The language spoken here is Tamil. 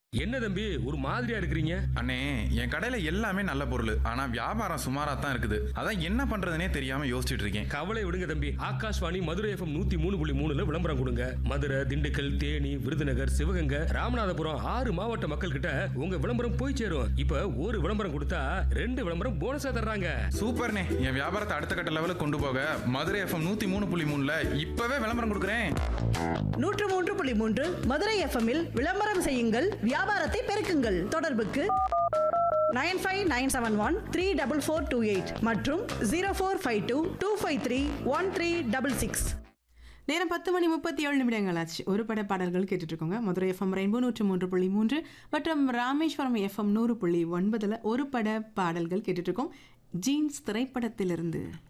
என்ன தம்பி ஒரு மாதிரியா இருக்கிறீங்க அண்ணே என் கடையில எல்லாமே நல்ல பொருள் ஆனா வியாபாரம் சுமாரா தான் இருக்குது அதான் என்ன பண்றதுனே தெரியாம யோசிச்சுட்டு இருக்கேன் கவலை விடுங்க தம்பி ஆகாஷ்வாணி மதுரை எஃப்எம் நூத்தி மூணு புள்ளி மூணுல விளம்பரம் கொடுங்க மதுரை திண்டுக்கல் தேனி விருதுநகர் சிவகங்கை ராமநாதபுரம் ஆறு மாவட்ட மக்கள் கிட்ட உங்க விளம்பரம் போய் சேரும் இப்ப ஒரு விளம்பரம் கொடுத்தா ரெண்டு விளம்பரம் போனஸா தர்றாங்க சூப்பர்ண்ணே என் வியாபாரத்தை அடுத்த கட்ட லெவலுக்கு கொண்டு போக மதுரை எஃப்எம் நூத்தி மூணு புள்ளி மூணுல இப்பவே விளம்பரம் கொடுக்குறேன் நூற்று மூன்று புள்ளி மூன்று மதுரை எஃப்எம்மில் விளம்பரம் செய்யுங்கள் வியாபாரத்தை பெருக்குங்கள் தொடர்புக்கு nine five nine seven one three double four two eight மற்றும் zero four five two two five three one three double six நேரம் பத்து மணி முப்பத்தி ஏழு நிமிடங்கள் ஆச்சு ஒரு பட பாடல்கள் கேட்டுட்டு இருக்கோங்க மதுரை எஃப்எம் ரெயின்போ நூற்று மூன்று புள்ளி மூன்று மற்றும் ராமேஸ்வரம் எஃப்எம் நூறு புள்ளி ஒன்பதுல ஒரு பட பாடல்கள் கேட்டுட்டு இருக்கோம் ஜீன்ஸ் திரைப்படத்திலிருந்து